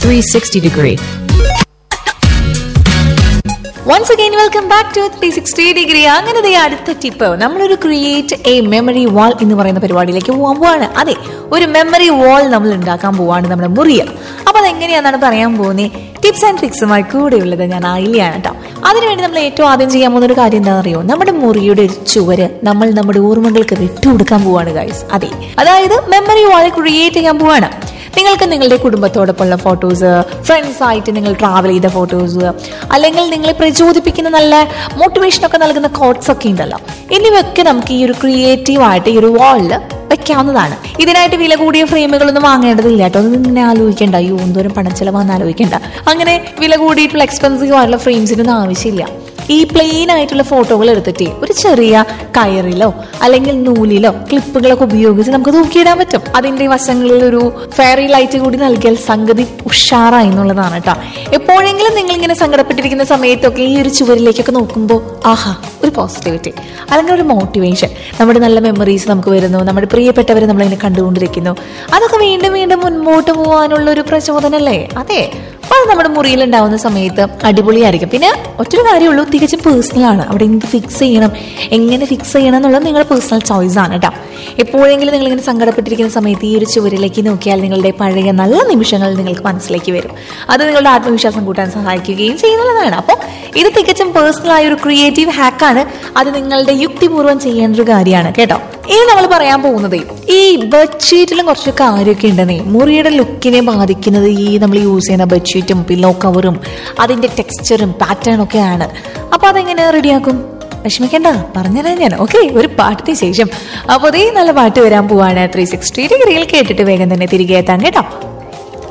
360 degree. Once again welcome back to three sixty degree അങ്ങനെ ദേ അടുത്ത ടിപ്പ് നമ്മളൊരു ക്രിയേറ്റ് എ മെമ്മറി വാൾ എന്ന് പറയുന്ന പരിപാടിയിലേക്ക് പോകാൻ പോവാണ് അതെ ഒരു മെമ്മറി വാൾ നമ്മൾ ഉണ്ടാക്കാൻ പോവാണ് നമ്മുടെ മുറിയിൽ അപ്പൊ അതെങ്ങനെയാണെന്നാണ് പറയാൻ പോകുന്നത് ടിപ്സ് ആൻഡ് ട്രിക്സുമായി കൂടെയുള്ളത് ഞാൻ ആയില്ലാണ് കേട്ടോ അതിനുവേണ്ടി നമ്മൾ ഏറ്റവും ആദ്യം ചെയ്യാൻ പോകുന്ന ഒരു കാര്യം എന്താണെന്ന് അറിയോ നമ്മുടെ മുറിയുടെ ഒരു ചുവര് നമ്മൾ നമ്മുടെ ഓർമ്മകൾക്ക് വിട്ടുകൊടുക്കാൻ പോവാണ് ഗൈസ് അതെ അതായത് മെമ്മറി വാൾ ക്രിയേറ്റ് ചെയ്യാൻ പോവാണ് നിങ്ങൾക്ക് നിങ്ങളുടെ കുടുംബത്തോടൊപ്പമുള്ള ഫോട്ടോസ് ഫ്രണ്ട്സ് ആയിട്ട് നിങ്ങൾ ട്രാവൽ ചെയ്ത ഫോട്ടോസ് അല്ലെങ്കിൽ നിങ്ങളെ പ്രചോദിപ്പിക്കുന്ന നല്ല മോട്ടിവേഷൻ ഒക്കെ നൽകുന്ന കോട്ട്സ് ഒക്കെ ഉണ്ടല്ലോ എന്നിവയൊക്കെ നമുക്ക് ഈ ഒരു ക്രിയേറ്റീവ് ആയിട്ട് ഈ ഒരു വാളിൽ വെക്കാവുന്നതാണ് ഇതിനായിട്ട് വില കൂടിയ ഫ്രെയിമുകളൊന്നും വാങ്ങേണ്ടതില്ല കേട്ടോ അത് ഇങ്ങനെ ആലോചിക്കേണ്ട അയ്യോ എന്തോരം പണം ചെലവാന്ന് ആലോചിക്കേണ്ട അങ്ങനെ വില കൂടിയിട്ടുള്ള എക്സ്പെൻസീവ് ആയിട്ടുള്ള ഫ്രെയിംസിനൊന്നും ആവശ്യമില്ല ഈ പ്ലെയിൻ ആയിട്ടുള്ള ഫോട്ടോകൾ എടുത്തിട്ട് ഒരു ചെറിയ കയറിലോ അല്ലെങ്കിൽ നൂലിലോ ക്ലിപ്പുകളൊക്കെ ഉപയോഗിച്ച് നമുക്ക് തൂക്കിയിടാൻ പറ്റും അതിന്റെ വശങ്ങളിൽ ഒരു ഫെയറി ലൈറ്റ് കൂടി നൽകിയാൽ സംഗതി ഉഷാറായി എന്നുള്ളതാണ് കേട്ടോ എപ്പോഴെങ്കിലും നിങ്ങൾ ഇങ്ങനെ സങ്കടപ്പെട്ടിരിക്കുന്ന സമയത്തൊക്കെ ഈ ഒരു ചുവരിലേക്കൊക്കെ നോക്കുമ്പോൾ ആഹാ ഒരു പോസിറ്റിവിറ്റി അല്ലെങ്കിൽ ഒരു മോട്ടിവേഷൻ നമ്മുടെ നല്ല മെമ്മറീസ് നമുക്ക് വരുന്നു നമ്മുടെ പ്രിയപ്പെട്ടവരെ നമ്മളിങ്ങനെ കണ്ടുകൊണ്ടിരിക്കുന്നു അതൊക്കെ വീണ്ടും വീണ്ടും മുൻപോട്ട് പോകാനുള്ള ഒരു പ്രചോദനല്ലേ അതെ അപ്പൊ അത് നമ്മുടെ മുറിയിൽ ഉണ്ടാവുന്ന സമയത്ത് അടിപൊളിയായിരിക്കും പിന്നെ ഒറ്റൊരു കാര്യമുള്ളൂ തികച്ചും പേഴ്സണൽ ആണ് അവിടെ എന്ത് ഫിക്സ് ചെയ്യണം എങ്ങനെ ഫിക്സ് ചെയ്യണം എന്നുള്ളത് നിങ്ങളുടെ പേഴ്സണൽ ചോയ്സ് ആണ് കേട്ടോ എപ്പോഴെങ്കിലും നിങ്ങൾ ഇങ്ങനെ സങ്കടപ്പെട്ടിരിക്കുന്ന സമയത്ത് ഈ ഒരു ചുവരിലേക്ക് നോക്കിയാൽ നിങ്ങളുടെ പഴയ നല്ല നിമിഷങ്ങൾ നിങ്ങൾക്ക് മനസ്സിലേക്ക് വരും അത് നിങ്ങളുടെ ആത്മവിശ്വാസം കൂട്ടാൻ സഹായിക്കുകയും ചെയ്യുന്നതാണ് അപ്പോൾ ഇത് തികച്ചും പേഴ്സണൽ ആയ ഒരു ക്രിയേറ്റീവ് ഹാക്കാണ് അത് നിങ്ങളുടെ യുക്തിപൂർവ്വം ചെയ്യേണ്ട ഒരു കാര്യമാണ് കേട്ടോ ഇനി നമ്മൾ പറയാൻ പോകുന്നത് ഈ ബെഡ്ഷീറ്റിലും കുറച്ച് കാര്യമൊക്കെ ഉണ്ടെന്നേ മുറിയുടെ ലുക്കിനെ ബാധിക്കുന്നത് ഈ നമ്മൾ യൂസ് ചെയ്യുന്ന ബെഡ്ഷീറ്റും പില്ലോ കവറും അതിന്റെ ടെക്സ്ചറും പാറ്റേണും ഒക്കെയാണ് അപ്പൊ അതെങ്ങനെ റെഡിയാക്കും വിഷമിക്കണ്ട പറഞ്ഞുതരാം ഞാൻ ഓക്കെ ഒരു പാട്ടിന് ശേഷം അപ്പോൾ അതേ നല്ല പാട്ട് വരാൻ പോവാണ് ത്രീ സിക്സ്റ്റി ഡിഗ്രിയിൽ കേട്ടിട്ട് വേഗം തന്നെ തിരികെ എത്താൻ കേട്ടോ